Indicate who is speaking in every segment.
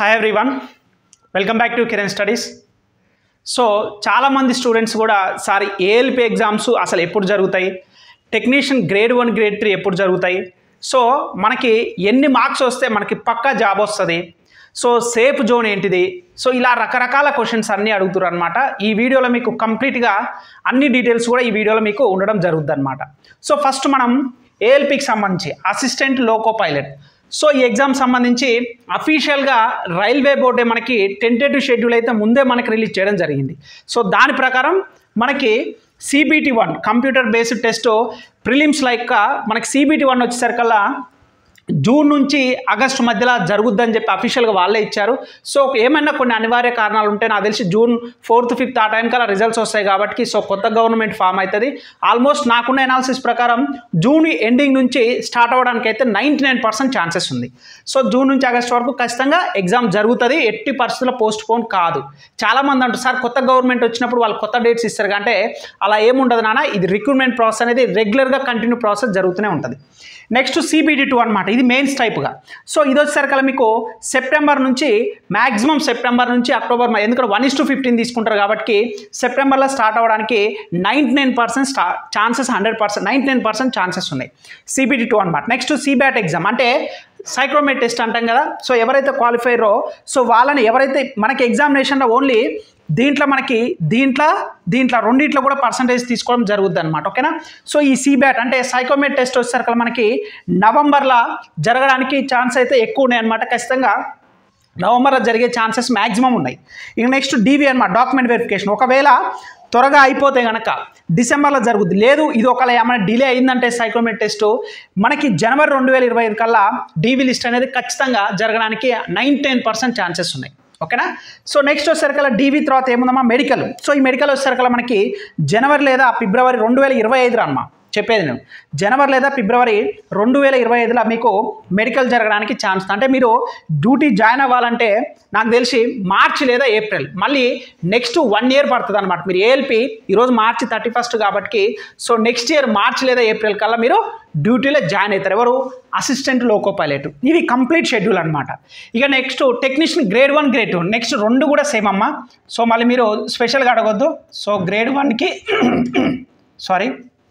Speaker 1: Hi everyone welcome back to Kiran studies so చాలామంది students కూడా sir ALP exams అసలు ఎప్పుడు జరుగుతాయి technician grade one grade three ఎప్పుడు జరుగుతాయి సో మనకి ఎన్ని మార్క్స్ వస్తే మనకి పక్కా జాబ్ వస్తుంది సో సేఫ్ జోన్ ఏంటిది సో ఇలా రకరకాల క్వశ్చన్స్ అన్నీ అడుగుతారు అనమాట ఈ వీడియోలో మీకు కంప్లీట్గా అన్ని డీటెయిల్స్ కూడా ఈ వీడియోలో మీకు ఉండడం జరుగుతుంది అనమాట సో ఫస్ట్ మనం ఏఎల్పికి సంబంధించి అసిస్టెంట్ లోకో పైలట్ సో ఈ ఎగ్జామ్ సంబంధించి అఫీషియల్గా రైల్వే బోర్డే మనకి టెంటేటివ్ షెడ్యూల్ అయితే ముందే మనకి రిలీజ్ చేయడం జరిగింది సో దాని ప్రకారం మనకి CBT one computer based test prelims like మనకి సిబిటి వన్ వచ్చేసరికల్లా జూన్ నుంచి ఆగస్టు మధ్యలో జరుగుద్దని చెప్పి అఫీషియల్గా వాళ్ళే ఇచ్చారు సో ఏమైనా కొన్ని అనివార్య కారణాలు ఉంటే నాకు తెలిసి జూన్ ఫోర్త్ ఫిఫ్త్ ఆ టైం కల్లా రిజల్ట్స్ వస్తాయి కాబట్టి సో కొత్త గవర్నమెంట్ ఫామ్ అవుతుంది ఆల్మోస్ట్ నాకున్న ఎనాలిసిస్ ప్రకారం జూన్ ఎండింగ్ నుంచి స్టార్ట్ అవ్వడానికి అయితే నైంటీ నైన్ పర్సెంట్ ఛాన్సెస్ ఉంది సో జూన్ నుంచి ఆగస్ట్ వరకు ఖచ్చితంగా ఎగ్జామ్ జరుగుతుంది ఎట్టి పరిస్థితుల్లో పోస్ట్ పోన్ కాదు చాలామంది అంటారు సార్ కొత్త గవర్నమెంట్ వచ్చినప్పుడు వాళ్ళు కొత్త డేట్స్ ఇస్తారు అంటే అలా ఏముండదు నాన్న ఇది రిక్రూట్మెంట్ ప్రాసెస్ అనేది రెగ్యులర్గా కంటిన్యూ ప్రాసెస్ జరుగుతూనే ఉంటుంది నెక్స్ట్ సిబిడి టూ అనమాట ఇది మెయిన్స్ టైప్గా సో ఇది వచ్చేసరికల్లా మీకు సెప్టెంబర్ నుంచి మ్యాక్సిమం సెప్టెంబర్ నుంచి అక్టోబర్ మ- ఎందుకంటే వన్ ఇస్ టు ఫిఫ్టీన్ తీసుకుంటారు కాబట్టి సెప్టెంబర్లో స్టార్ట్ అవ్వడానికి నైంటీ నైన్ పర్సెంట్ స్టా chances hundred percent ninety nine percent chances ఉన్నాయి సిబిడి టూ అనమాట నెక్స్ట్ సిబ్యాట్ ఎగ్జామ్ అంటే సైక్రోమెట్ టెస్ట్ అంటాం కదా సో ఎవరైతే క్వాలిఫైరో సో వాళ్ళని ఎవరైతే మనకి ఎగ్జామినేషన్లో ఓన్లీ దీంట్లో మనకి దీంట్లో దీంట్లో రెండిట్లో కూడా పర్సంటేజ్ తీసుకోవడం జరుగుద్ది అనమాట ఓకేనా సో ఈ సీబ్యాట్ అంటే సైకోమెట్ టెస్ట్ వచ్చేసరికి మనకి నవంబర్లో జరగడానికి ఛాన్స్ అయితే ఎక్కువ ఉన్నాయి అనమాట ఖచ్చితంగా నవంబర్లో జరిగే ఛాన్సెస్ మ్యాక్సిమం ఉన్నాయి ఇక నెక్స్ట్ డీవీ అనమాట డాక్యుమెంట్ వెరిఫికేషన్ ఒకవేళ త్వరగా అయిపోతే కనుక డిసెంబర్లో జరుగుద్ది లేదు ఇది ఒకవేళ ఏమైనా డిలే అయిందంటే సైక్లోమెట్ టెస్ట్ మనకి జనవరి రెండు వేల ఇరవై ఐదు కల్లా డీవీ లిస్ట్ అనేది ఖచ్చితంగా జరగడానికి నైంటీ నైన్ పర్సెంట్ ఛాన్సెస్ ఉన్నాయి ఓకేనా సో నెక్స్ట్ వచ్చేసరికల్లా డీవీ తర్వాత ఏముందమ్మా మెడికల్ సో ఈ మెడికల్ వచ్చేసరికల్లా మనకి జనవరి లేదా ఫిబ్రవరి రెండు వేల ఇరవై ఐదు అమ్మా చెప్పేది నేను జనవరి లేదా ఫిబ్రవరి రెండు వేల ఇరవై ఐదులో మీకు మెడికల్ జరగడానికి ఛాన్స్ ఉంది. అంటే మీరు డ్యూటీ జాయిన్ అవ్వాలంటే నాకు తెలిసి మార్చి లేదా ఏప్రిల్ మళ్ళీ నెక్స్ట్ వన్ ఇయర్ పడుతుంది అనమాట మీరు ఏఎల్పి ఈరోజు మార్చి థర్టీ ఫస్ట్ కాబట్టి సో నెక్స్ట్ ఇయర్ మార్చి లేదా ఏప్రిల్ కల్లా మీరు డ్యూటీలో జాయిన్ అవుతారు ఎవరు అసిస్టెంట్ లోకో పైలట్ ఇవి కంప్లీట్ షెడ్యూల్ అనమాట ఇక next technician grade one grade two next రెండు కూడా సేమ్ అమ్మా సో మళ్ళీ మీరు స్పెషల్గా అడగొద్దు సో గ్రేడ్ వన్కి సారీ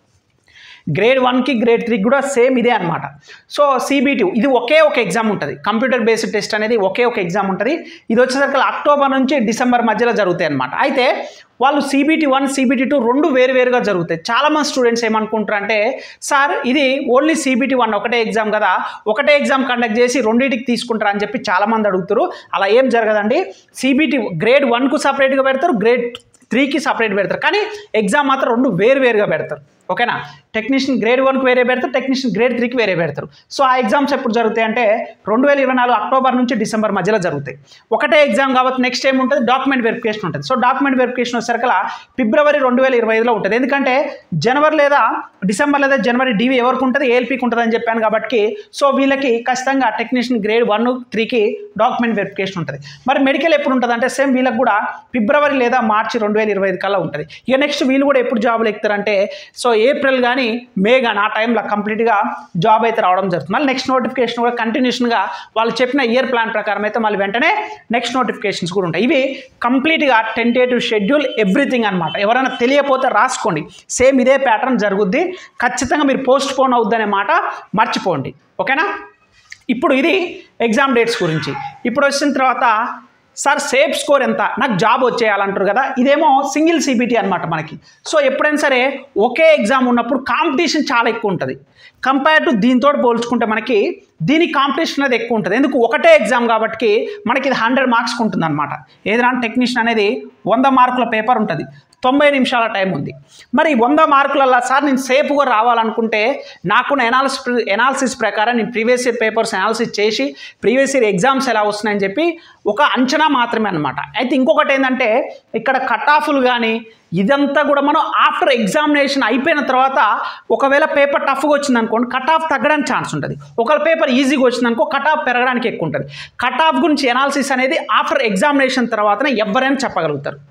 Speaker 1: గ్రేడ్ వన్కి గ్రేడ్ త్రీకి కూడా సేమ్ ఇదే అనమాట సో సిబిటి ఇది ఒకే ఒక ఎగ్జామ్ ఉంటుంది కంప్యూటర్ బేస్డ్ టెస్ట్ అనేది ఒకే ఒక ఎగ్జామ్ ఉంటుంది ఇది వచ్చేసరికి అక్టోబర్ నుంచి డిసెంబర్ మధ్యలో జరుగుతాయి అనమాట అయితే వాళ్ళు సిబిటి వన్ సిబిటి టూ రెండు వేరు వేరుగా జరుగుతాయి చాలామంది స్టూడెంట్స్ ఏమనుకుంటారు అంటే సార్ ఇది ఓన్లీ సిబిటి వన్ ఒకటే ఎగ్జామ్ కదా ఒకటే ఎగ్జామ్ కండక్ట్ చేసి రెండింటికి తీసుకుంటారు అని చెప్పి చాలామంది అడుగుతారు అలా ఏం జరగదండి సిబిటి గ్రేడ్ వన్కు సపరేట్గా పెడతారు గ్రేడ్ త్రీకి సపరేట్ పెడతారు కానీ ఎగ్జామ్ మాత్రం రెండు వేరు వేరుగా పెడతారు ఓకేనా టెక్నీషియన్ గ్రేడ్ వన్కి వేరే పెడతారు టెక్నీషియన్ గ్రేడ్ త్రీకి వేరే పెడతారు సో ఆ ఎగ్జామ్స్ ఎప్పుడు జరుగుతాయి అంటే రెండు వేల ఇరవై నాలుగు అక్టోబర్ నుంచి డిసెంబర్ మధ్యలో జరుగుతాయి ఒకటే ఎగ్జామ్ కాబట్టి నెక్స్ట్ ఏం ఉంటుంది డాక్యుమెంట్ వెరిఫికేషన్ ఉంటుంది సో డాక్యుమెంట్ వెరిఫికేషన్ వచ్చేసరికల ఫిబ్రవరి రెండు వేల ఇరవై ఐదులో ఉంటుంది ఎందుకంటే జనవరి లేదా డిసెంబర్ లేదా జనవరి డివి ఎవరికి ఉంటుంది ఏఎల్పీకి ఉంటుంది అని చెప్పాను కాబట్టి సో వీళ్ళకి ఖచ్చితంగా టెక్నీషియన్ గ్రేడ్ వన్ త్రీకి డాక్యుమెంట్ వెరిఫికేషన్ ఉంటుంది మరి మెడికల్ ఎప్పుడు ఉంటుంది అంటే సేమ్ వీళ్ళకి కూడా ఫిబ్రవరి లేదా మార్చి రెండు వేల ఇరవై ఐదు కల్లా ఉంటుంది ఇక నెక్స్ట్ వీళ్ళు కూడా ఎప్పుడు జాబులు ఎక్కుతారంటే సో ఏప్రిల్ కానీ మే కానీ ఆ టైంలో కంప్లీట్గా జాబ్ అయితే రావడం జరుగుతుంది మళ్ళీ నెక్స్ట్ నోటిఫికేషన్ కూడా కంటిన్యూషన్గా వాళ్ళు చెప్పిన ఇయర్ ప్లాన్ ప్రకారం అయితే మళ్ళీ వెంటనే నెక్స్ట్ నోటిఫికేషన్స్ కూడా ఉంటాయి ఇవి కంప్లీట్గా టెంటేటివ్ షెడ్యూల్ ఎవ్రీథింగ్ అనమాట ఎవరైనా తెలియకపోతే రాసుకోండి సేమ్ ఇదే ప్యాటర్న్ జరుగుద్ది ఖచ్చితంగా మీరు పోస్ట్ పోన్ అవుద్దనే మాట మర్చిపోండి ఓకేనా ఇప్పుడు ఇది ఎగ్జామ్ డేట్స్ గురించి ఇప్పుడు వచ్చిన తర్వాత సార్ సేఫ్ స్కోర్ ఎంత నాకు జాబ్ వచ్చేయాలంటారు కదా ఇదేమో సింగిల్ సిబిటీ అనమాట మనకి సో ఎప్పుడైనా సరే ఒకే ఎగ్జామ్ ఉన్నప్పుడు కాంపిటీషన్ చాలా ఎక్కువ ఉంటుంది కంపేర్ టు దీంతో పోల్చుకుంటే మనకి దీని కాంపిటీషన్ అనేది ఎక్కువ ఉంటుంది ఎందుకు ఒకటే ఎగ్జామ్ కాబట్టి మనకి ఇది హండ్రెడ్ మార్క్స్కి ఉంటుంది అనమాట ఏదైనా టెక్నీషియన్ అనేది వంద మార్కుల పేపర్ ఉంటుంది తొంభై నిమిషాల టైం ఉంది మరి వంద మార్కులలో సార్ నేను సేఫ్గా రావాలనుకుంటే నాకున్న ఎనాలిసిస్ ఎనాలిసిస్ ప్రకారం నేను ప్రీవియస్ ఇయర్ పేపర్స్ ఎనాలిసిస్ చేసి ప్రీవియస్ ఇయర్ ఎగ్జామ్స్ ఎలా వస్తున్నాయని చెప్పి ఒక అంచనా మాత్రమే అనమాట అయితే ఇంకొకటి ఏంటంటే ఇక్కడ కట్ ఆఫ్లు కానీ ఇదంతా కూడా మనం ఆఫ్టర్ ఎగ్జామినేషన్ అయిపోయిన తర్వాత ఒకవేళ పేపర్ టఫ్గా వచ్చింది అనుకోండి కట్ ఆఫ్ తగ్గడానికి ఛాన్స్ ఉంటుంది ఒకవేళ పేపర్ ఈజీగా వచ్చింది అనుకో కట్ ఆఫ్ పెరగడానికి ఎక్కువ ఉంటుంది కట్ ఆఫ్ గురించి ఎనాలిసిస్ అనేది ఆఫ్టర్ ఎగ్జామినేషన్ తర్వాతనే ఎవరైనా చెప్పగలుగుతారు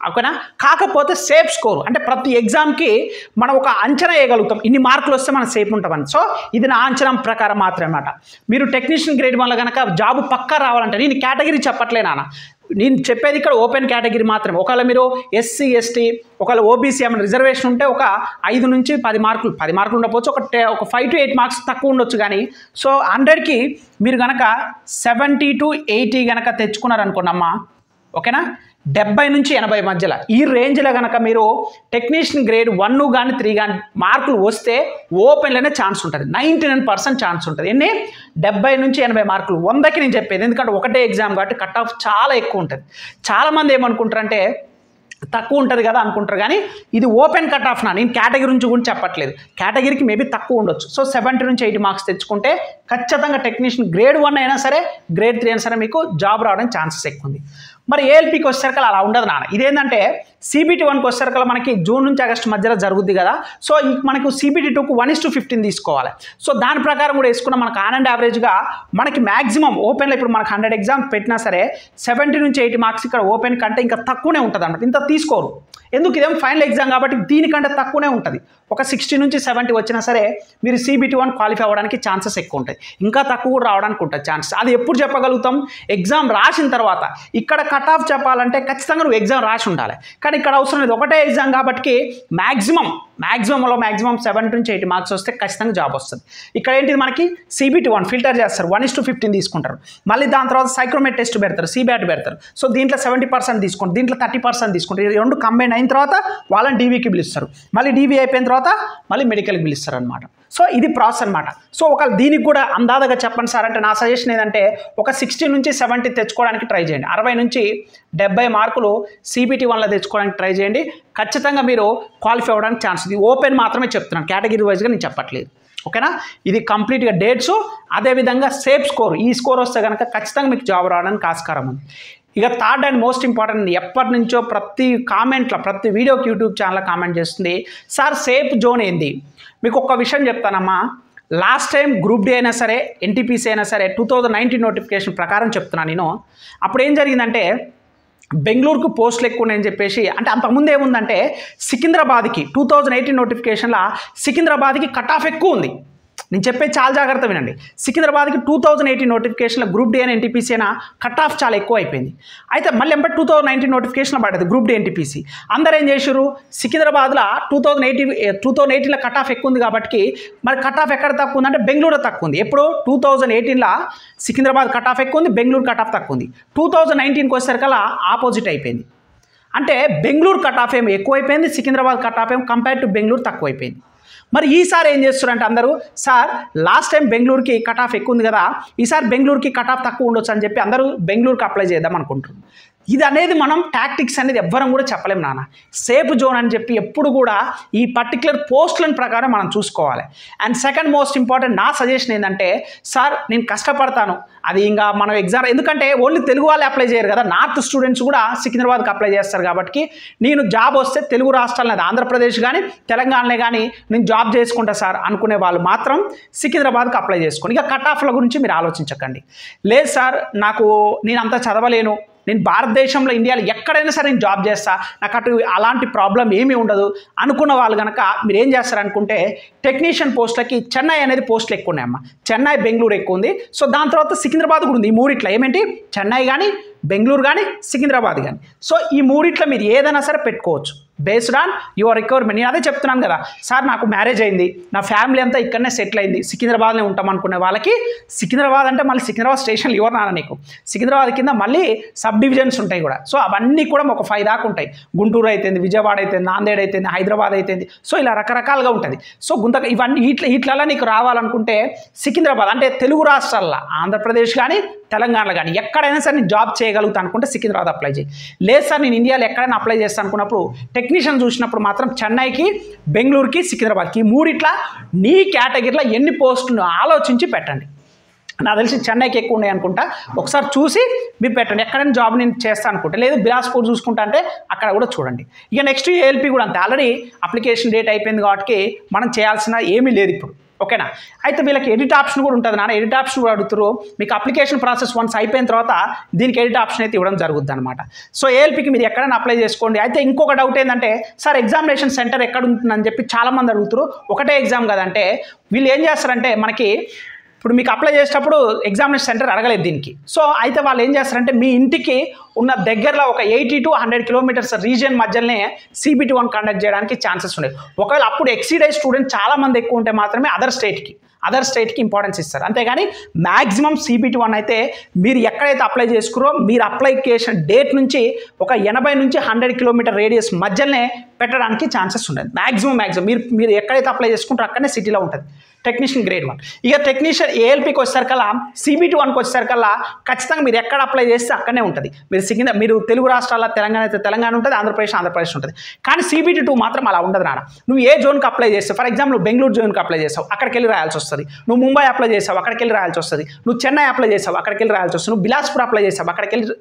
Speaker 1: ఓకేనా కాకపోతే సేఫ్ స్కోర్ అంటే ప్రతి ఎగ్జామ్కి మనం ఒక అంచనా వేయగలుగుతాం ఇన్ని మార్కులు వస్తే మనం సేఫ్ ఉంటామని సో ఇది నా అంచనా ప్రకారం మాత్రమే అనమాట మీరు టెక్నీషియన్ గ్రేడ్ వల్ల కనుక జాబ్ పక్కా రావాలంటే నేను కేటగిరీ చెప్పట్లే నాన్న నేను చెప్పేది ఇక్కడ ఓపెన్ కేటగిరీ మాత్రమే ఒకవేళ మీరు ఎస్సీ ఎస్టీ ఒకవేళ ఓబీసీ ఏమైనా రిజర్వేషన్ ఉంటే ఒక ఐదు నుంచి పది మార్కులు పది మార్కులు ఉండకపోవచ్చు ఒక టే- ఒక ఫైవ్ టు ఎయిట్ మార్క్స్ తక్కువ ఉండొచ్చు కానీ సో హండ్రెడ్కి మీరు కనుక సెవెంటీ టు ఎయిటీ కనుక తెచ్చుకున్నారనుకోండమ్మా ఓకేనా డెబ్బై నుంచి ఎనభై మధ్యలో ఈ రేంజ్లో కనుక మీరు టెక్నీషియన్ గ్రేడ్ వన్ కానీ త్రీ కానీ మార్కులు వస్తే ఓపెన్లోనే ఛాన్స్ ఉంటుంది నైంటీ నైన్ పర్సెంట్ ఛాన్స్ ఉంటుంది ఎన్ని డెబ్బై నుంచి ఎనభై మార్కులు వందకి నేను చెప్పేది ఎందుకంటే ఒకటే ఎగ్జామ్ కాబట్టి కట్ ఆఫ్ చాలా ఎక్కువ ఉంటుంది చాలామంది ఏమనుకుంటారంటే తక్కువ ఉంటుంది కదా అనుకుంటారు కానీ ఇది ఓపెన్ కట్ ఆఫ్ నా నేను కేటగిరీ నుంచి కూడా చెప్పట్లేదు కేటగిరీకి మేబీ తక్కువ ఉండొచ్చు సో సెవెంటీ నుంచి ఎయిటీ మార్క్స్ తెచ్చుకుంటే ఖచ్చితంగా టెక్నీషియన్ గ్రేడ్ వన్ అయినా సరే గ్రేడ్ త్రీ అయినా సరే మీకు జాబ్ రావడానికి ఛాన్సెస్ ఎక్కువ ఉంది మరి ఏఎల్పికి వచ్చేసరికి అలా ఉండదు నాన్న ఇదేంటంటే సిబిటీ వన్కి వచ్చేసరికి మనకి జూన్ నుంచి ఆగస్టు మధ్యలో జరుగుద్ది కదా సో ఈ మనకు సిబిటీ టూకు వన్ ఇస్ టు ఫిఫ్టీన్ తీసుకోవాలి సో దాని ప్రకారం కూడా వేసుకున్న మనకు ఆన్ అండ్ యావరేజ్గా మనకి మాక్సిమం ఓపెన్లో ఇప్పుడు మనకు హండ్రెడ్ ఎగ్జామ్స్ పెట్టినా సరే సెవెంటీ నుంచి ఎయిటీ మార్క్స్ ఇక్కడ ఓపెన్ కంటే ఇంకా తక్కువనే ఉంటుంది అన్నమాట ఇంత తీసుకోరు ఎందుకు ఇదేం ఫైనల్ ఎగ్జామ్ కాబట్టి దీనికంటే తక్కువనే ఉంటుంది ఒక సిక్స్టీ నుంచి సెవెంటీ వచ్చినా సరే మీరు సిబిటీ వన్ క్వాలిఫై అవ్వడానికి ఛాన్సెస్ ఎక్కువ ఉంటాయి ఇంకా తక్కువ కూడా రావడానికి ఉంటుంది ఛాన్సెస్ అది ఎప్పుడు చెప్పగలుగుతాం ఎగ్జామ్ రాసిన తర్వాత ఇక్కడ కట్ ఆఫ్ చెప్పాలంటే ఖచ్చితంగా నువ్వు ఎగ్జామ్ రాసి ఉండాలి కానీ ఇక్కడ అవసరం లేదు ఒకటే ఎగ్జామ్ కాబట్టి మ్యాక్సిమం మ్యాక్సిమంలో మ్యాక్సిమం సెవెన్ నుంచి ఎయిటీ మార్క్స్ వస్తే ఖచ్చితంగా జాబ్ వస్తుంది ఇక్కడ ఏంటిది మనకి సిబిటీ వన్ ఫిల్టర్ చేస్తారు వన్ ఇస్ టు ఫిఫ్టీన్ తీసుకుంటారు మళ్ళీ దాని తర్వాత సైక్రోమెట్ టెస్ట్ పెడతారు సిబ్యాట్ పెడతారు సో దీంట్లో సెవెంటీ పర్సెంట్ తీసుకుంటారు దీంట్లో థర్టీ పర్సెంట్ తీసుకుంటారు ఈ రెండు కంబైన్ అయిన తర్వాత వాళ్ళని డీవీకి పిలుస్తారు మళ్ళీ డీవీ అయిపోయిన తర్వాత మళ్ళీ మెడికల్కి పిలుస్తారు అనమాట సో ఇది ప్రాసెస్ అనమాట సో ఒక దీనికి కూడా అందాదగా చెప్పండి సార్ అంటే నా సజెషన్ ఏంటంటే ఒక సిక్స్టీ నుంచి సెవెంటీ తెచ్చుకోవడానికి ట్రై చేయండి అరవై నుంచి డెబ్బై మార్కులు సిబిటీ వన్లో తెచ్చుకోవడానికి ట్రై చేయండి ఖచ్చితంగా మీరు క్వాలిఫై అవ్వడానికి ఛాన్స్ ఉంది ఓపెన్ మాత్రమే చెప్తున్నాను కేటగిరీ వైజ్గా నేను చెప్పట్లేదు ఓకేనా ఇది కంప్లీట్గా డేట్స్ అదేవిధంగా సేఫ్ స్కోర్ ఈ స్కోర్ వస్తే కనుక ఖచ్చితంగా మీకు జాబ్ రావడానికి ఆస్కారం ఉంది ఇక థర్డ్ అండ్ మోస్ట్ ఇంపార్టెంట్ ఎప్పటి నుంచో ప్రతి కామెంట్లో ప్రతి వీడియోకి యూట్యూబ్ ఛానల్ కామెంట్ చేస్తుంది సార్ సేఫ్ జోన్ ఏంది మీకు ఒక్క విషయం చెప్తానమ్మా లాస్ట్ టైం గ్రూప్ డి అయినా సరే ఎన్టీపీసీ అయినా సరే టూ థౌజండ్ నైన్టీన్ నోటిఫికేషన్ ప్రకారం చెప్తున్నాను నేను అప్పుడు ఏం జరిగిందంటే బెంగళూరుకు పోస్టులు ఎక్కువ ఉన్నాయని చెప్పేసి అంటే అంతకుముందు ఏముందంటే సికింద్రాబాద్కి టూ థౌజండ్ ఎయిటీన్ నోటిఫికేషన్లో సికింద్రాబాద్కి కట్ ఆఫ్ ఎక్కువ ఉంది నేను చెప్పేది చాలా జాగ్రత్త వినండి సికింద్రాబాద్కి టూ థౌజండ్ ఎయిటీన్ నోటిఫికేషన్లో గ్రూప్ డి అని ఎన్టీపీసీ అయినా కట్ ఆఫ్ చాలా ఎక్కువ అయిపోయింది అయితే మళ్ళీ ఎంబటి టూ థౌజండ్ నైన్టీన్ నోటిఫికేషన్ పడ్డది గ్రూప్ డి ఎన్టీపీసీ అందరూ ఏం చేశారు సికింద్రాబాద్లో two thousand eighty two thousand ఎయిటీన్లో కట్ ఆఫ్ ఎక్కువ ఉంది కాబట్టి మరి కట్ ఆఫ్ ఎక్కడ తక్కువ ఉందంటే బెంగళూరు తక్కువ ఉంది ఎప్పుడు టూ థౌజండ్ ఎయిటీన్లో సికింద్రాబాద్ కట్ ఆఫ్ ఎక్కువ ఉంది బెంగళూరు కట్ ఆఫ్ తక్కువ ఉంది టూ థౌజండ్ నైన్టీన్కి వచ్చేసరికల్లా ఆపోజిట్ అయిపోయింది అంటే బెంగళూరు కట్ ఆఫ్ ఏమో ఎక్కువైపోయింది సికింద్రాబాద్ కట్ ఆఫ్ ఏమో కంపేర్ టు బెంగళూరు తక్కువైపోయింది మరి ఈసారి ఏం చేస్తున్నారంటే అందరూ సార్ లాస్ట్ టైం బెంగళూరుకి కట్ ఆఫ్ ఎక్కువ ఉంది కదా ఈసారి బెంగళూరుకి కట్ ఆఫ్ తక్కువ ఉండొచ్చు అని చెప్పి అందరూ బెంగళూరుకి అప్లై చేద్దాం అనుకుంటున్నారు ఇది అనేది మనం టాక్టిక్స్ అనేది ఎవ్వరం కూడా చెప్పలేం నాన్న సేఫ్ జోన్ అని చెప్పి ఎప్పుడు కూడా ఈ పర్టికులర్ పోస్టులను ప్రకారం మనం చూసుకోవాలి అండ్ సెకండ్ మోస్ట్ ఇంపార్టెంట్ నా సజెషన్ ఏంటంటే సార్ నేను కష్టపడతాను అది ఇంకా మనం ఎగ్జామ్ ఎందుకంటే ఓన్లీ తెలుగు వాళ్ళే అప్లై చేయరు కదా నార్త్ స్టూడెంట్స్ కూడా సికింద్రాబాద్కి అప్లై చేస్తారు కాబట్టి నేను జాబ్ వస్తే తెలుగు రాష్ట్రాలు అది ఆంధ్రప్రదేశ్ కానీ తెలంగాణలో కానీ నేను జాబ్ చేసుకుంటా సార్ అనుకునే వాళ్ళు మాత్రం సికింద్రాబాద్కి అప్లై చేసుకోండి ఇక కట్ ఆఫ్ల గురించి మీరు ఆలోచించకండి లేదు సార్ నాకు నేను అంత చదవలేను నేను భారతదేశంలో ఇండియాలో ఎక్కడైనా సరే నేను జాబ్ చేస్తా నాకు అటు అలాంటి ప్రాబ్లం ఏమీ ఉండదు అనుకున్న వాళ్ళు కనుక మీరు ఏం చేస్తారనుకుంటే టెక్నీషియన్ పోస్టులకి చెన్నై అనేది పోస్టులు ఎక్కువ ఉన్నాయమ్మా చెన్నై బెంగళూరు ఎక్కువ ఉంది సో దాని తర్వాత సికింద్రాబాద్ కూడా ఉంది ఈ మూడిట్లో ఏమేంటి చెన్నై కానీ బెంగళూరు కానీ సికింద్రాబాద్ కానీ సో ఈ మూడిట్లో మీరు ఏదైనా సరే పెట్టుకోవచ్చు బేస్డ్ ఆన్ యువర్ రిక్వైర్మెంట్ నేను అదే చెప్తున్నాను కదా సార్ నాకు మ్యారేజ్ అయింది నా ఫ్యామిలీ అంతా ఇక్కడనే సెటిల్ అయింది సికింద్రాబాద్లో ఉంటాం అనుకునే వాళ్ళకి సికింద్రాబాద్ అంటే మళ్ళీ సికింద్రాబాద్ స్టేషన్లు ఎవరు నాన్న నీకు సికింద్రాబాద్ కింద మళ్ళీ సబ్ డివిజన్స్ ఉంటాయి కూడా సో అవన్నీ కూడా ఒక ఫైవ్ దాకా ఉంటాయి గుంటూరు అయితేంది విజయవాడ అయితేంది నాందేడ్ అయితేంది హైదరాబాద్ అయితేంది సో ఇలా రకరకాలుగా ఉంటుంది సో గుంత ఇవన్నీ ఇట్లా ఇట్లలో నీకు రావాలనుకుంటే సికింద్రాబాద్ అంటే తెలుగు రాష్ట్రాల్లో ఆంధ్రప్రదేశ్ కానీ తెలంగాణలో కానీ ఎక్కడైనా సరే నేను జాబ్ చేయగలుగుతా అనుకుంటే సికింద్రాబాద్ అప్లై చేయి లేదు సార్ నేను ఇండియాలో ఎక్కడైనా అప్లై చేస్తాను అనుకున్నప్పుడు టెక్నీషియన్ చూసినప్పుడు మాత్రం చెన్నైకి బెంగళూరుకి సికింద్రాబాద్కి ఈ మూడిట్లా నీ కేటగిరీలో ఎన్ని పోస్టులు ఆలోచించి పెట్టండి నాకు తెలిసి చెన్నైకి ఎక్కువ ఉన్నాయి అనుకుంటా ఒకసారి చూసి మీరు పెట్టండి ఎక్కడైనా జాబ్ నేను చేస్తాను అనుకుంటా లేదు బిలాస్పూర్ చూసుకుంటా అంటే అక్కడ కూడా చూడండి ఇక నెక్స్ట్ ఏఎల్పి కూడా అంతే ఆల్రెడీ అప్లికేషన్ డేట్ అయిపోయింది కాబట్టి మనం చేయాల్సిన ఏమీ లేదు ఇప్పుడు ఓకేనా అయితే వీళ్ళకి ఎడిట్ ఆప్షన్ కూడా ఉంటుంది నాన్న ఎడిట్ ఆప్షన్ కూడా అడుగుతారు మీకు అప్లికేషన్ ప్రాసెస్ వన్స్ అయిపోయిన తర్వాత దీనికి ఎడిట్ ఆప్షన్ అయితే ఇవ్వడం జరుగుద్ది అనమాట సో ఏఎల్పికి మీరు ఎక్కడైనా అప్లై చేసుకోండి అయితే ఇంకొక డౌట్ ఏంటంటే సార్ ఎగ్జామినేషన్ సెంటర్ ఎక్కడ ఉంటుందని చెప్పి చాలామంది అడుగుతారు ఒకటే ఎగ్జామ్ కదంటే వీళ్ళు ఏం చేస్తారంటే మనకి ఇప్పుడు మీకు అప్లై చేసేటప్పుడు ఎగ్జామినేషన్ సెంటర్ అడగలేదు దీనికి సో అయితే వాళ్ళు ఏం చేస్తారంటే మీ ఇంటికి ఉన్న దగ్గరలో ఒక eighty to hundred kilometres region మధ్యలోనే సిబిటీ వన్ కండక్ట్ చేయడానికి ఛాన్సెస్ ఉన్నాయి ఒకవేళ అప్పుడు ఎక్సీడ్ అయ్యే స్టూడెంట్ చాలా మంది ఎక్కువ ఉంటే మాత్రమే అదర్ స్టేట్కి అదర్ స్టేట్కి ఇంపార్టెన్స్ ఇస్తారు అంతేగాని మ్యాక్సిమం సిబిటీ వన్ అయితే మీరు ఎక్కడైతే అప్లై చేసుకురో మీరు అప్లికేషన్ డేట్ నుంచి ఒక ఎనభై నుంచి హండ్రెడ్ కిలోమీటర్ రేడియస్ మధ్యలోనే పెట్టడానికి ఛాన్సెస్ ఉండదు మ్యాక్సిమం మ్యాక్సిమం మీరు మీరు ఎక్కడైతే అప్లై చేసుకుంటారో అక్కడనే సిటీలో ఉంటుంది టెక్నీషియన్ గ్రేడ్ వన్ ఇక టెక్నీషియన్ ఏఎల్పికి వచ్చేసరికల్లా సిబిటీ వన్కి వచ్చేసరికల్లా ఖచ్చితంగా మీరు ఎక్కడ అప్లై చేస్తే అక్కడనే ఉంటుంది మీరు సికింద మీరు తెలుగు రాష్ట్రాల తెలంగాణ అయితే తెలంగాణ ఉంటుంది ఆంధ్రప్రదేశ్ ఆంధ్రప్రదేశ్ ఉంటుంది కానీ సిబిటీ టూ మాత్రం అలా ఉండదు నాన్న నువ్వు ఏ జోన్కి అప్లై చేస్తావు ఫర్ ఎగ్జాంపుల్ నువ్వు బెంగళూరు జోన్కి అప్లై చేస్తావు అక్కడికి వెళ్ళి రాయాల్సి వస్తుంది నువ్వు ముంబై అప్లై చేసావు అక్కడికి వెళ్ళి రాయాల్సి వస్తుంది నువ్వు చెన్నై అప్లై చేసావు అక్కడికి వెళ్ళి రాయాల్సి వస్తుంది నువ్వు బిలాస్పూర్ అప్లై చేసావు అక్కడికి వెళ్ళి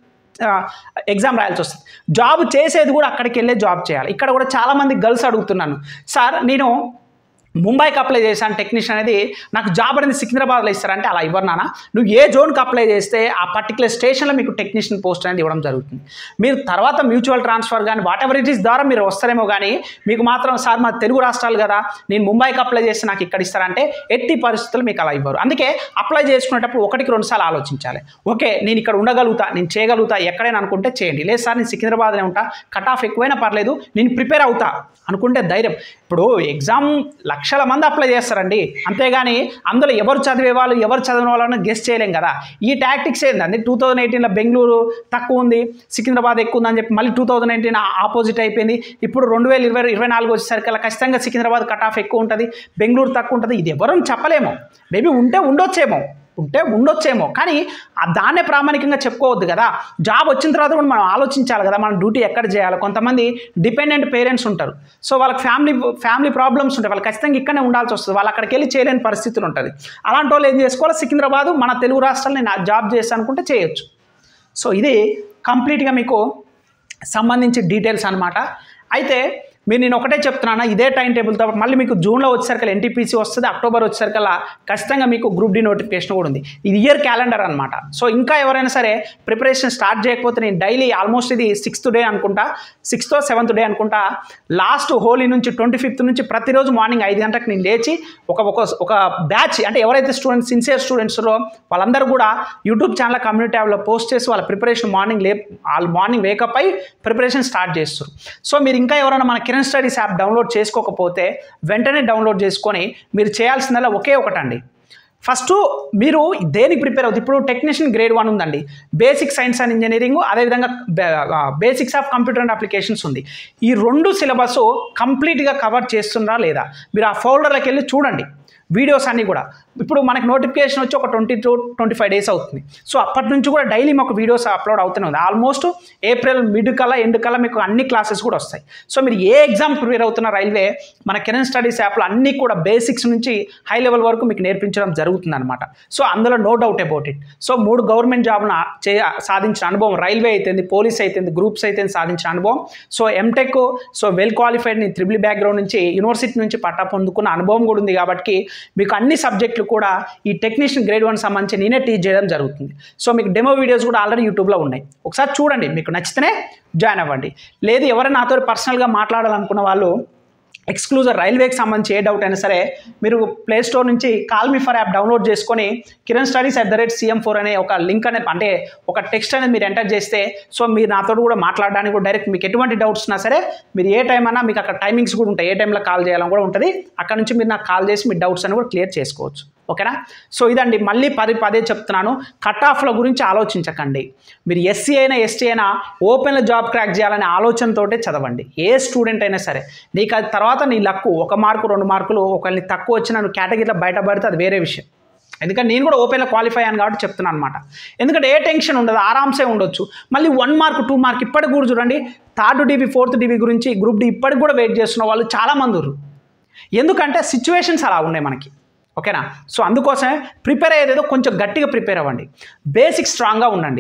Speaker 1: ఎగ్జామ్ రాయాల్సి వస్తుంది జాబ్ చేసేది కూడా అక్కడికి వెళ్ళే జాబ్ చేయాలి ఇక్కడ కూడా చాలామంది గర్ల్స్ అడుగుతున్నాను సార్ నేను ముంబైకి అప్లై చేశాను టెక్నీషియన్ అనేది నాకు జాబ్ అనేది సికింద్రాబాద్లో ఇస్తారంటే అలా ఇవ్వరు నాన్న నువ్వు ఏ జోన్కి అప్లై చేస్తే ఆ పర్టికులర్ స్టేషన్లో మీకు టెక్నీషియన్ పోస్ట్ అనేది ఇవ్వడం జరుగుతుంది మీరు తర్వాత మ్యూచువల్ ట్రాన్స్ఫర్ కానీ వాట్ ఎవర్ ఇట్ ఈస్ ద్వారా మీరు వస్తారేమో కానీ మీకు మాత్రం సార్ మా తెలుగు రాష్ట్రాలు కదా నేను ముంబైకి అప్లై చేస్తే నాకు ఇక్కడ ఇస్తారంటే ఎట్టి పరిస్థితులు మీకు అలా ఇవ్వరు అందుకే అప్లై చేసుకునేటప్పుడు ఒకటికి రెండు సార్లు ఆలోచించాలి ఓకే నేను ఇక్కడ ఉండగలుగుతా నేను చేయగలుగుతా ఎక్కడైనా అనుకుంటే చేయండి లేదు సార్ నేను సికింద్రాబాద్లో ఉంటా కట్ ఆఫ్ ఎక్కువైనా పర్లేదు నేను ప్రిపేర్ అవుతా అనుకుంటే ధైర్యం ఇప్పుడు ఎగ్జామ్ లక్షల మంది అప్లై చేస్తారండి అంతేగాని అందులో ఎవరు చదివే వాళ్ళు ఎవరు చదివిన వాళ్ళని గెస్ట్ చేయలేం కదా ఈ టాక్టిక్స్ ఏంటండి టూ థౌజండ్ ఎయిటీన్లో బెంగళూరు తక్కువ ఉంది సికింద్రాబాద్ ఎక్కువ ఉందని చెప్పి మళ్ళీ టూ థౌజండ్ నైన్టీన్ ఆపోజిట్ అయిపోయింది ఇప్పుడు రెండు వేల ఇరవై ఇరవై నాలుగు వచ్చేసరికి ఖచ్చితంగా సికింద్రాబాద్ కట్ ఆఫ్ ఎక్కువ ఉంటుంది బెంగళూరు తక్కువ ఉంటుంది ఇది ఎవరని చెప్పలేము మేబీ ఉంటే ఉండొచ్చేమో ఉంటే ఉండొచ్చేమో కానీ ఆ దాన్నే ప్రామాణికంగా చెప్పుకోవద్దు కదా జాబ్ వచ్చిన తర్వాత కూడా మనం ఆలోచించాలి కదా మనం డ్యూటీ ఎక్కడ చేయాలి కొంతమంది డిపెండెంట్ పేరెంట్స్ ఉంటారు సో వాళ్ళకి ఫ్యామిలీ ఫ్యామిలీ ప్రాబ్లమ్స్ ఉంటాయి వాళ్ళు ఖచ్చితంగా ఇక్కడనే ఉండాల్సి వస్తుంది వాళ్ళు అక్కడికి వెళ్ళి చేయలేని పరిస్థితులు ఉంటుంది అలాంటి వాళ్ళు ఏం చేసుకోవాలి సికింద్రాబాద్ మన తెలుగు రాష్ట్రాలు నేను జాబ్ చేస్తాను అనుకుంటే చేయొచ్చు సో ఇది కంప్లీట్గా మీకు సంబంధించి డీటెయిల్స్ అనమాట అయితే మీరు నేను ఒకటే చెప్తున్నాను ఇదే టైం టేబుల్తో మళ్ళీ మీకు జూన్లో వచ్చేసరికి ఎన్టీపీసీ వస్తుంది అక్టోబర్ వచ్చేసరికల్లా ఖచ్చితంగా మీకు గ్రూప్ డి నోటిఫికేషన్ కూడా ఉంది ఇది ఇయర్ క్యాలెండర్ అనమాట సో ఇంకా ఎవరైనా సరే ప్రిపరేషన్ స్టార్ట్ చేయకపోతే నేను డైలీ ఆల్మోస్ట్ ఇది సిక్స్త్ డే అనుకుంటా సిక్స్త్ సెవెంత్ డే అనుకుంటా లాస్ట్ హోలీ నుంచి ట్వంటీ ఫిఫ్త్ నుంచి ప్రతిరోజు మార్నింగ్ ఐదు గంటలకు నేను లేచి ఒక ఒక ఒక బ్యాచ్ అంటే ఎవరైతే స్టూడెంట్స్ సిన్సియర్ స్టూడెంట్స్లో వాళ్ళందరూ కూడా యూట్యూబ్ ఛానల్ కమ్యూనిటీ ట్యాబ్లో పోస్ట్ చేసి వాళ్ళ ప్రిపరేషన్ మార్నింగ్ లే వాళ్ళు మార్నింగ్ వేకప్ అయి ప్రిపరేషన్ స్టార్ట్ చేస్తారు సో మీరు ఇంకా ఎవరైనా మన కిరణ్ స్టడీస్ యాప్ డౌన్లోడ్ చేసుకోకపోతే వెంటనే డౌన్లోడ్ చేసుకొని మీరు చేయాల్సిందల్లా ఒకే ఒకటండి ఫస్ట్ మీరు దేనికి ప్రిపేర్ అవుతుంది ఇప్పుడు టెక్నీషియన్ గ్రేడ్ వన్ ఉందండి బేసిక్ సైన్స్ అండ్ ఇంజనీరింగ్ అదేవిధంగా basics of computer and applications ఉంది ఈ రెండు సిలబస్ కంప్లీట్గా కవర్ చేస్తుందా లేదా మీరు ఆ ఫోల్డర్లోకి వెళ్ళి చూడండి వీడియోస్ అన్నీ కూడా ఇప్పుడు మనకి నోటిఫికేషన్ వచ్చి ఒక twenty two twenty five days అవుతుంది సో అప్పటి నుంచి కూడా డైలీ మాకు వీడియోస్ అప్లోడ్ అవుతూనే ఉంది ఆల్మోస్ట్ ఏప్రిల్ మిడ్ కల్లా ఎండ్ కల్లా మీకు అన్ని క్లాసెస్ కూడా వస్తాయి సో మీరు ఏ ఎగ్జామ్ ప్రిపేర్ అవుతున్న రైల్వే మన కిరణ్ స్టడీస్ యాప్లో అన్నీ కూడా బేసిక్స్ నుంచి హై లెవెల్ వరకు మీకు నేర్పించడం జరుగుతుంది అనమాట సో అందులో no doubt about it so మూడు గవర్నమెంట్ జాబ్ను చే సాధించిన అనుభవం రైల్వే అయితేంది పోలీస్ అయితేంది గ్రూప్స్ అయితే సాధించిన అనుభవం so MTech so well qualified నీ త్రిబుల్ బ్యాక్గ్రౌండ్ నుంచి యూనివర్సిటీ నుంచి పట్టా పొందుకున్న అనుభవం కూడా ఉంది కాబట్టి మీకు అన్ని సబ్జెక్టులు కూడా ఈ టెక్నీషియన్ గ్రేడ్ వన్ సంబంధించి నేనే టీచ్ చేయడం జరుగుతుంది సో మీకు డెమో వీడియోస్ కూడా ఆల్రెడీ యూట్యూబ్లో ఉన్నాయి ఒకసారి చూడండి మీకు నచ్చితేనే జాయిన్ అవ్వండి లేదు ఎవరైనా నాతో పర్సనల్గా మాట్లాడాలనుకున్న వాళ్ళు ఎక్స్క్లూజివ్ రైల్వేకి సంబంధించి ఏ డౌట్ అయినా సరే మీరు ప్లే స్టోర్ నుంచి call me for app download చేసుకొని Kiran studies at the rate CM four అనే ఒక లింక్ అనేది అంటే ఒక టెక్స్ట్ అనేది మీరు ఎంటర్ చేస్తే సో మీరు నాతో కూడా మాట్లాడడానికి కూడా డైరెక్ట్ మీకు ఎటువంటి డౌట్స్ ఉన్నా సరే మీరు ఏ టైం అన్నా మీకు అక్కడ టైమింగ్స్ కూడా ఉంటాయి ఏ టైంలో కాల్ చేయాలని కూడా ఉంటుంది అక్కడ నుంచి మీరు నాకు కాల్ చేసి మీ డౌట్స్ అని కూడా క్లియర్ చేసుకోవచ్చు ఓకేనా సో ఇదండి మళ్ళీ పది పదే చెప్తున్నాను కట్ ఆఫ్ల గురించి ఆలోచించకండి మీరు ఎస్సీ అయినా ఎస్టీ అయినా ఓపెన్లో జాబ్ క్రాక్ చేయాలనే ఆలోచనతోటే చదవండి ఏ స్టూడెంట్ అయినా సరే నీకు అది తర్వాత నీ లక్కు ఒక మార్కు రెండు మార్కులు ఒకరిని తక్కువ వచ్చిన నువ్వు కేటగిరీలో బయటపడితే అది వేరే విషయం ఎందుకంటే నేను కూడా ఓపెన్లో క్వాలిఫై అయ్యాను కాబట్టి చెప్తున్నాను అనమాట ఎందుకంటే ఏ టెన్షన్ ఉండదు ఆరామ్సే ఉండొచ్చు మళ్ళీ వన్ మార్క్ టూ మార్క్ ఇప్పటికి కూడా చూడండి థర్డ్ డివి ఫోర్త్ డివి గురించి గ్రూప్ డి ఇప్పటికి కూడా వెయిట్ చేస్తున్న వాళ్ళు చాలామంది ఉన్నారు ఎందుకంటే సిచ్యువేషన్స్ అలా ఉన్నాయి మనకి ఓకేనా సో అందుకోసమే ప్రిపేర్ అయ్యేదేదో కొంచెం గట్టిగా ప్రిపేర్ అవ్వండి బేసిక్ స్ట్రాంగ్గా ఉండండి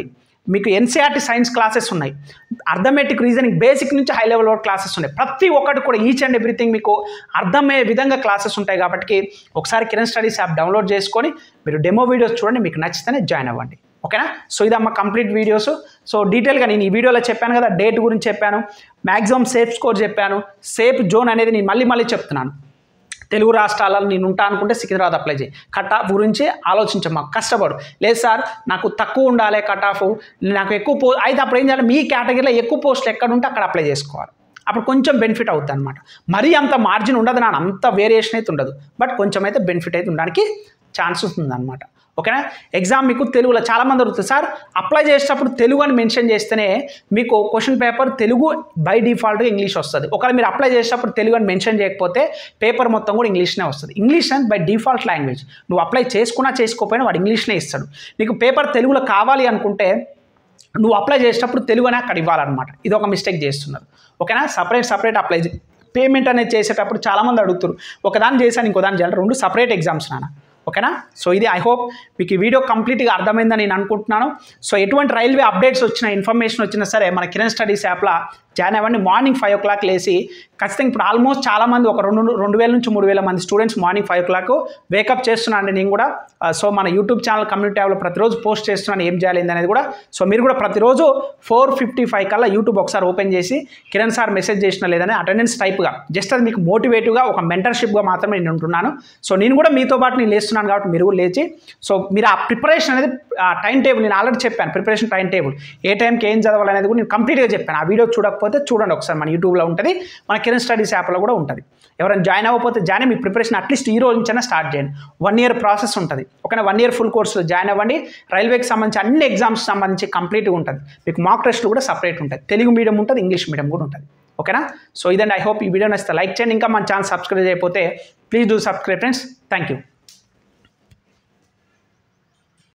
Speaker 1: మీకు ఎన్సీఆర్టీ సైన్స్ క్లాసెస్ ఉన్నాయి అర్థమెటిక్ రీజనింగ్ బేసిక్ నుంచి హై లెవెల్ వరకు క్లాసెస్ ఉన్నాయి ప్రతి ఒక్కటి కూడా ఈచ్ అండ్ ఎవ్రీథింగ్ మీకు అర్థమయ్యే విధంగా క్లాసెస్ ఉంటాయి కాబట్టి ఒకసారి కిరణ్ స్టడీస్ యాప్ డౌన్లోడ్ చేసుకొని మీరు డెమో వీడియోస్ చూడండి మీకు నచ్చితేనే జాయిన్ అవ్వండి ఓకేనా సో ఇదమ్మా కంప్లీట్ వీడియోస్ సో డీటెయిల్గా నేను ఈ వీడియోలో చెప్పాను కదా డేట్ గురించి చెప్పాను మ్యాక్సిమం సేఫ్ స్కోర్ చెప్పాను సేఫ్ జోన్ అనేది నేను మళ్ళీ మళ్ళీ చెప్తున్నాను తెలుగు రాష్ట్రాలలో నేను ఉంటా అనుకుంటే సికింద్రాబాద్ అప్లై చేయి కట్ ఆఫ్ గురించి ఆలోచించమ్మా కష్టపడు లేదు సార్ నాకు తక్కువ ఉండాలి కట్ ఆఫ్ నాకు ఎక్కువ పో అయితే అప్పుడు ఏం చేయాలి మీ కేటగిరీలో ఎక్కువ పోస్టులు ఎక్కడ ఉంటే అక్కడ అప్లై చేసుకోవాలి అప్పుడు కొంచెం బెనిఫిట్ అవుతుంది అనమాట మరీ అంత మార్జిన్ ఉండదు నా అంత వేరియేషన్ అయితే ఉండదు బట్ కొంచెం అయితే బెనిఫిట్ అయితే ఉండడానికి ఛాన్సెస్ ఉందన్నమాట ఓకేనా ఎగ్జామ్ మీకు తెలుగులో చాలామంది అడుగుతుంది సార్ అప్లై చేసేటప్పుడు తెలుగు అని మెన్షన్ చేస్తేనే మీకు క్వశ్చన్ పేపర్ తెలుగు బై డిఫాల్ట్గా ఇంగ్లీష్ వస్తుంది ఒకవేళ మీరు అప్లై చేసేటప్పుడు తెలుగు అని మెన్షన్ చేయకపోతే పేపర్ మొత్తం కూడా ఇంగ్లీష్నే వస్తుంది ఇంగ్లీష్ అని బై డిఫాల్ట్ లాంగ్వేజ్ నువ్వు అప్లై చేసుకున్నా చేసుకోకపోయినా వాడు ఇంగ్లీష్నే ఇస్తాడు నీకు పేపర్ తెలుగులో కావాలి అనుకుంటే నువ్వు అప్లై చేసేటప్పుడు తెలుగు అని అక్కడ ఇవ్వాలన్నమాట ఇది ఒక మిస్టేక్ చేస్తున్నారు ఓకేనా సపరేట్ సపరేట్ అప్లై పేమెంట్ అనేది చేసేటప్పుడు చాలామంది అడుగుతారు ఒకదాన్ని చేశాను ఇంకో దాన్ని చేయాలి రెండు సపరేట్ ఎగ్జామ్స్ నాన్న ఓకేనా సో ఇది ఐ హోప్ మీకు ఈ వీడియో కంప్లీట్గా అర్థమైందని నేను అనుకుంటున్నాను సో ఎటువంటి రైల్వే అప్డేట్స్ వచ్చినా ఇన్ఫర్మేషన్ వచ్చినా సరే మన కిరణ్ స్టడీస్ యాప్లో జాయిన్ అవ్వండి మార్నింగ్ ఫైవ్ ఓ క్లాక్ లేసి ఖచ్చితంగా ఇప్పుడు ఆల్మోస్ట్ చాలామంది ఒక రెండు రెండు వేల నుంచి మూడు వేల మంది students morning five o'clock wake up చేస్తున్నాను నేను కూడా ఆ, సో మన యూట్యూబ్ ఛానల్ కమ్యూనిటీ యాప్లో ప్రతిరోజు పోస్ట్ చేస్తున్నాను ఏం చేయాలి అనేది కూడా సో మీరు కూడా ప్రతిరోజు ఫోర్ ఫిఫ్టీ ఫైవ్ కల్లా యూట్యూబ్ ఒకసారి ఓపెన్ చేసి కిరణ్ సార్ మెసేజ్ చేసిన లేదని అటెండెన్స్ టైప్గా జస్ట్ అది మీకు మోటివేటివ్గా ఒక మెంటర్షిప్గా మాత్రమే నేను ఉంటున్నాను సో నేను కూడా మీతో పాటు నేను లేస్తున్నాను కాబట్టి మీరు కూడా లేచి సో మీరు ఆ ప్రిపరేషన్ అనేది టైం టేబుల్ నేను ఆల్రెడీ చెప్పాను ప్రిపరేషన్ టైం టేబుల్ ఏ టైంకి ఏం చదవాలి అనేది కూడా నేను కంప్లీట్గా చెప్పాను ఆ వీడియో చూడకపోతే చూడండి ఒకసారి మన యూట్యూబ్లో ఉంటుంది మన కిరణ్ స్టడీస్ యాప్లో కూడా ఉంటుంది ఎవరైనా జాయిన్ అవ్వకపోతే జాయిన్ మీ ప్రిపరేషన్ అట్లీస్ట్ ఈ రోజు నుంచైనా స్టార్ట్ చేయండి వన్ ఇయర్ ప్రాసెస్ ఉంటుంది ఓకేనా వన్ ఇయర్ ఫుల్ కోర్సులో జాయిన్ అవ్వండి రైల్వేకి సంబంధించి అన్ని ఎగ్జామ్స్ సంబంధించి కంప్లీట్గా ఉంటుంది మీకు మాక్ టెస్ట్లు కూడా సపరేట్ ఉంటుంది తెలుగు మీడియం ఉంటుంది ఇంగ్లీష్ మీడియం కూడా ఉంటుంది ఓకేనా సో ఇదండి ఐ హోప్ ఈ వీడియో నచ్చితే లైక్ చేయండి ఇంకా మన ఛానల్ సబ్స్క్రైబ్ చేయకపోతే please do subscribe friends thank you